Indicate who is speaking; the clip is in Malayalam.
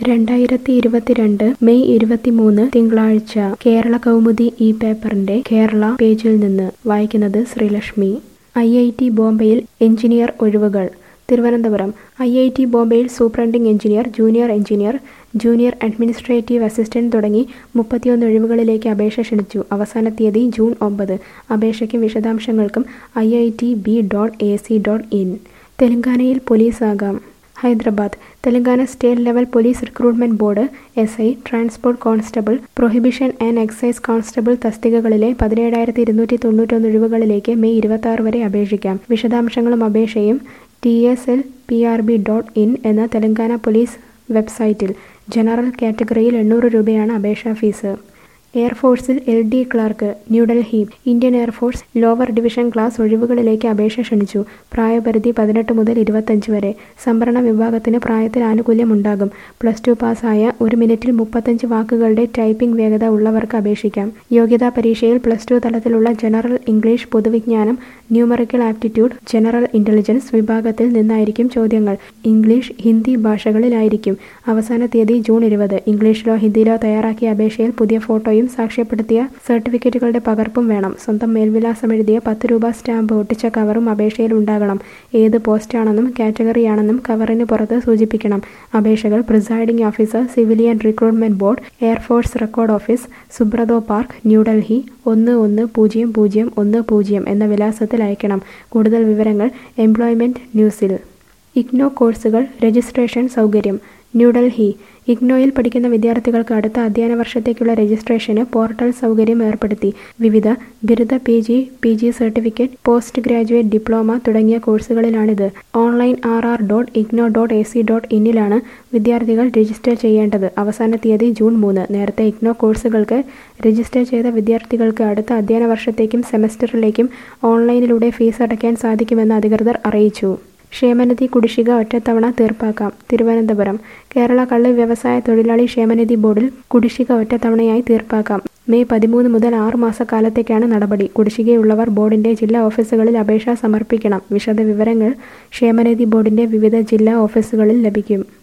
Speaker 1: രണ്ടായിരത്തി ഇരുപത്തിരണ്ട് മെയ് ഇരുപത്തിമൂന്ന് തിങ്കളാഴ്ച കേരള കൗമുദി ഈ പേപ്പറിന്റെ കേരള പേജിൽ നിന്ന് വായിക്കുന്നത് ശ്രീലക്ഷ്മി ഐ ഐ ടി ബോംബെയിൽ എഞ്ചിനീയർ ഒഴിവുകൾ തിരുവനന്തപുരം ഐ ഐ ടി ബോംബെയിൽ superintending engineer junior engineer junior administrative assistant തുടങ്ങി മുപ്പത്തിയൊന്ന് ഒഴിവുകളിലേക്ക് അപേക്ഷ ക്ഷണിച്ചു അവസാന തീയതി ജൂൺ ഒമ്പത് അപേക്ഷയ്ക്കും വിശദാംശങ്ങൾക്കും I I T B dot A C dot in തെലങ്കാനയിൽ പോലീസാകാം Hyderabad Telangana state level police recruitment board S I transport constable prohibition and excise constable തസ്തികകളിലെ പതിനേഴായിരത്തി ഇരുന്നൂറ്റി തൊണ്ണൂറ്റൊന്ന് ഒഴിവുകളിലേക്ക് മെയ് ഇരുപത്തി ആറ് വരെ അപേക്ഷിക്കാം വിശദാംശങ്ങളും അപേക്ഷയും T S L P R B dot in എന്ന തെലങ്കാന പോലീസ് വെബ്സൈറ്റിൽ ജനറൽ കാറ്റഗറിയിൽ എണ്ണൂറ് രൂപയാണ് അപേക്ഷാ ഫീസ് എയർഫോഴ്സിൽ L D clerk New Delhi Indian air force lower division class ഒഴിവുകളിലേക്ക് അപേക്ഷ ക്ഷണിച്ചു പ്രായപരിധി പതിനെട്ട് മുതൽ ഇരുപത്തഞ്ച് വരെ സംവരണ വിഭാഗത്തിന് പ്രായത്തിൽ ആനുകൂല്യമുണ്ടാകും പ്ലസ് ടു പാസ്സായ ഒരു മിനിറ്റിൽ മുപ്പത്തഞ്ച് വാക്കുകളുടെ ടൈപ്പിംഗ് വേഗത ഉള്ളവർക്ക് അപേക്ഷിക്കാം യോഗ്യതാ പരീക്ഷയിൽ പ്ലസ് ടു തലത്തിലുള്ള ജനറൽ ഇംഗ്ലീഷ് പൊതുവിജ്ഞാനം ന്യൂമറിക്കൽ ആപ്റ്റിറ്റ്യൂഡ് ജനറൽ ഇന്റലിജൻസ് വിഭാഗത്തിൽ നിന്നായിരിക്കും ചോദ്യങ്ങൾ ഇംഗ്ലീഷ് ഹിന്ദി ഭാഷകളിലായിരിക്കും അവസാന തീയതി ജൂൺ ഇരുപത് ഇംഗ്ലീഷിലോ ഹിന്ദിയിലോ തയ്യാറാക്കിയ അപേക്ഷയിൽ പുതിയ ഫോട്ടോയും സാക്ഷ്യപ്പെടുത്തിയ സർട്ടിഫിക്കറ്റുകളുടെ പകർപ്പും വേണം സ്വന്തം മേൽവിലാസം എഴുതിയ പത്ത് രൂപ സ്റ്റാമ്പ് ഒട്ടിച്ച കവറും അപേക്ഷയിൽ ഉണ്ടാകണം ഏത് പോസ്റ്റാണെന്നും കാറ്റഗറിയാണെന്നും കവറിന് പുറത്ത് സൂചിപ്പിക്കണം അപേക്ഷകൾ presiding officer civilian recruitment board air force record office Subroto Park New Delhi ഒന്ന് ഒന്ന് പൂജ്യം പൂജ്യം ഒന്ന് പൂജ്യം എന്ന വിലാസത്തിൽ അയക്കണം കൂടുതൽ വിവരങ്ങൾ എംപ്ലോയ്മെന്റ് ന്യൂസിൽ ഇഗ്നോ കോഴ്സുകൾ രജിസ്ട്രേഷൻ സൗകര്യം ന്യൂഡൽഹി ഇഗ്നോയിൽ പഠിക്കുന്ന വിദ്യാർത്ഥികൾക്ക് അടുത്ത അധ്യയന വർഷത്തേക്കുള്ള രജിസ്ട്രേഷന് പോർട്ടൽ സൗകര്യം ഏർപ്പെടുത്തി വിവിധ ബിരുദ P G P G certificate post graduate diploma തുടങ്ങിയ കോഴ്സുകളിലാണിത് online R R dot IGNOU dot A C dot ഇന്നിലാണ് വിദ്യാർത്ഥികൾ രജിസ്റ്റർ ചെയ്യേണ്ടത് അവസാന തീയതി ജൂൺ മൂന്ന് നേരത്തെ ഇഗ്നോ കോഴ്സുകൾക്ക് രജിസ്റ്റർ ചെയ്ത വിദ്യാർത്ഥികൾക്ക് അടുത്ത അധ്യയന വർഷത്തേക്കും സെമസ്റ്ററിലേക്കും ഓൺലൈനിലൂടെ ഫീസ് അടയ്ക്കാൻ സാധിക്കുമെന്ന് അധികൃതർ അറിയിച്ചു ക്ഷേമനിധി കുടിശ്ശിക ഒറ്റത്തവണ തീർപ്പാക്കാം തിരുവനന്തപുരം കേരള കള്ള് വ്യവസായ തൊഴിലാളി ക്ഷേമനിധി ബോർഡിൽ കുടിശ്ശിക ഒറ്റത്തവണയായി തീർപ്പാക്കാം മെയ് പതിമൂന്ന് മുതൽ ആറ് മാസക്കാലത്തേക്കാണ് നടപടി കുടിശ്ശികയുള്ളവർ ബോർഡിന്റെ ജില്ലാ ഓഫീസുകളിൽ അപേക്ഷ സമർപ്പിക്കണം വിശദവിവരങ്ങൾ ക്ഷേമനിധി ബോർഡിന്റെ വിവിധ ജില്ലാ ഓഫീസുകളിൽ ലഭിക്കും